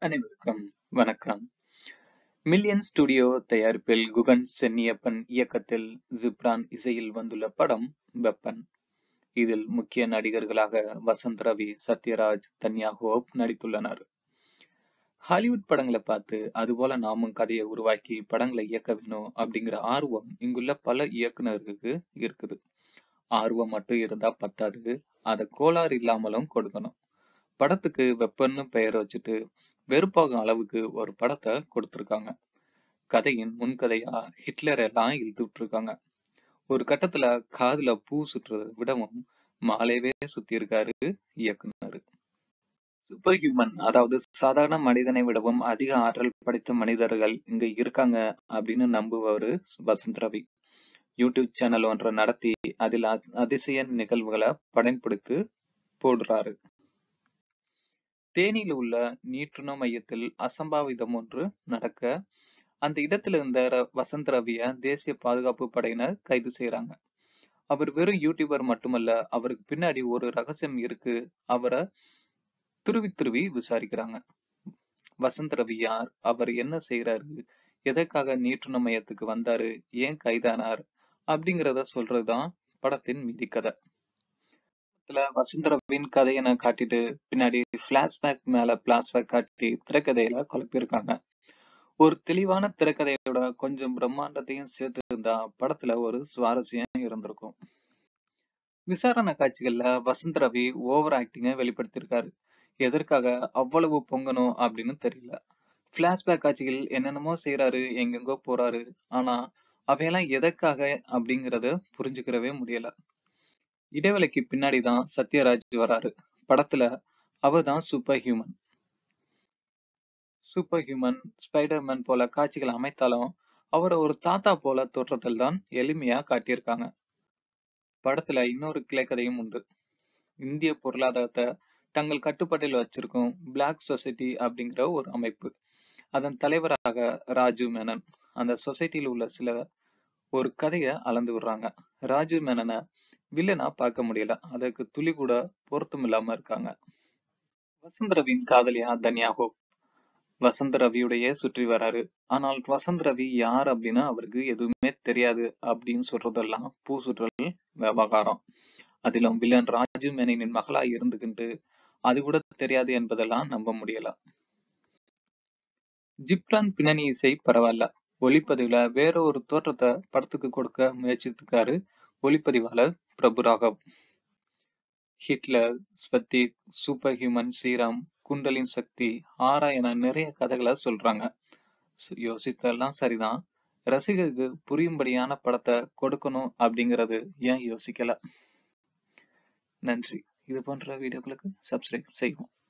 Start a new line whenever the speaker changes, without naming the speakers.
அனைவருக்கும் வணக்கம் million studio தயாரிப்பில் குகன் சென்னியப்பன் இயக்கத்தில் ஜிப்ரான் இசையில் வந்துள்ள படம் வெப்பன் இதில் முக்கிய நடிகர்களாக வசந்த் ரவி சத்யராஜ் தன்யா ஹோப் நடித்துள்ளனர் ஹாலிவுட் படங்களை பார்த்து அதுபோல நாமும் கதையை உருவாக்கி படங்களை இயக்க வேணும் அப்படிங்கிற ஆர்வம் இங்குள்ள பல இயக்குனர்களுக்கு இருக்குது ஆர்வம் மட்டும் இருந்தா பத்தாது அதை கோளாறு இல்லாமலும் கொடுக்கணும் படத்துக்கு வெப்பன்னு பெயர் வச்சுட்டு வெறுப்பாகும் அளவுக்கு ஒரு படத்தை கொடுத்திருக்காங்க கதையின் முன்கதையா ஹிட்லர் எல்லாம் இழுத்து விட்டுருக்காங்க ஒரு கட்டத்துல காதுல பூ சுற்றுறதை விடவும் மாலையவே சுத்தி இருக்காரு இயக்குனர் சூப்பர் ஹியூமன் அதாவது சாதாரண மனிதனை விடவும் அதிக ஆற்றல் படைத்த மனிதர்கள் இங்க இருக்காங்க அப்படின்னு நம்புபவரு வசந்த் ரவி யூடியூப் சேனல் ஒன்றை நடத்தி அதில் அதிசய நிகழ்வுகளை படம் பிடித்து போடுறாரு தேனியில் உள்ள நீற்றுண மையத்தில் அசம்பாவிதம் ஒன்று நடக்க அந்த இடத்துல இருந்த வசந்த் ரவிய தேசிய பாதுகாப்பு படையினர் கைது செய்யறாங்க அவர் வெறும் யூடியூபர் மட்டுமல்ல அவருக்கு பின்னாடி ஒரு ரகசியம் இருக்கு அவரை துருவி துருவி விசாரிக்கிறாங்க வசந்த் ரவி யார் அவர் என்ன செய்யறாரு எதற்காக நீற்றுண மையத்துக்கு வந்தாரு ஏன் கைதானார் அப்படிங்கிறத சொல்றதுதான் படத்தின் மீதி கதை வசந்த் ரவின் கதையை காட்டிட்டு பின்னாடி பிளாஷ்பேக் மேல பிளாஷ்பேக் காட்டி திரைக்கதையில குழப்பியிருக்காங்க ஒரு தெளிவான திரைக்கதையோட கொஞ்சம் பிரம்மாண்டத்தையும் சேர்த்து இருந்தா படத்துல ஒரு சுவாரஸ்யம் இருந்திருக்கும் விசாரணை காட்சிகள்ல வசந்த் ரவி ஓவர் ஆக்டிங்க வெளிப்படுத்தியிருக்காரு எதற்காக அவ்வளவு பொங்கணும் அப்படின்னு தெரியல பிளாஷ்பேக் காட்சிகள் என்னென்னமோ செய்யறாரு எங்கெங்கோ போறாரு ஆனா அவையெல்லாம் எதற்காக அப்படிங்கறத புரிஞ்சுக்கிறவே முடியல இடைவெளிக்கு பின்னாடிதான் சத்யராஜ் வராரு படத்துல அவர் தான் super human super human Spiderman போல காட்சிகள் அமைத்தாலும் அவரை ஒரு தாத்தா போல தோற்றத்தில் தான் எளிமையா காட்டியிருக்காங்க படத்துல இன்னொரு கிளைக்கதையும் உண்டு இந்திய பொருளாதாரத்தை தங்கள் கட்டுப்பாட்டில் வச்சிருக்கும் பிளாக் சொசைட்டி அப்படிங்கிற ஒரு அமைப்பு அதன் தலைவராக ராஜு மேனன் அந்த சொசைட்டியில் உள்ள சில ஒரு கதைய அளந்து விடுறாங்க ராஜு மேனனை வில்லனா பார்க்க முடியல அதற்கு துளி கூட பொருத்தம் இல்லாம இருக்காங்க வசந்த் ரவியின் காதலியா தன்யா ஹோப் வசந்த் ரவியுடைய சுற்றி வராரு ஆனால் வசந்த் ரவி யார் அப்படின்னு அவருக்கு எதுவுமே தெரியாது அப்படின்னு சொல்றதெல்லாம் பூ சுற்றல் விவகாரம் அதிலும் வில்லன் ராஜு மேனனின் மகளா இருந்துகிட்டு அது கூட தெரியாது என்பதெல்லாம் நம்ப முடியல ஜிப்ரான் பின்னணி இசை பரவாயில்ல ஒளிப்பதிவுல வேற ஒரு தோற்றத்தை படத்துக்கு கொடுக்க முயற்சித்துக்காரு ஒளிப்பதிவாளர் பிரபு ராகவ் ஹிட்லர் ஸ்வத்திக் super human serum kundalini shakti aura என நிறைய கதைகளை சொல்றாங்க யோசித்தெல்லாம் சரிதான் ரசிகருக்கு புரியும்படியான படத்தை கொடுக்கணும் அப்படிங்கிறது ஏன் யோசிக்கல நன்றி இது போன்ற வீடியோக்களுக்கு சப்ஸ்கிரைப் செய்வோம்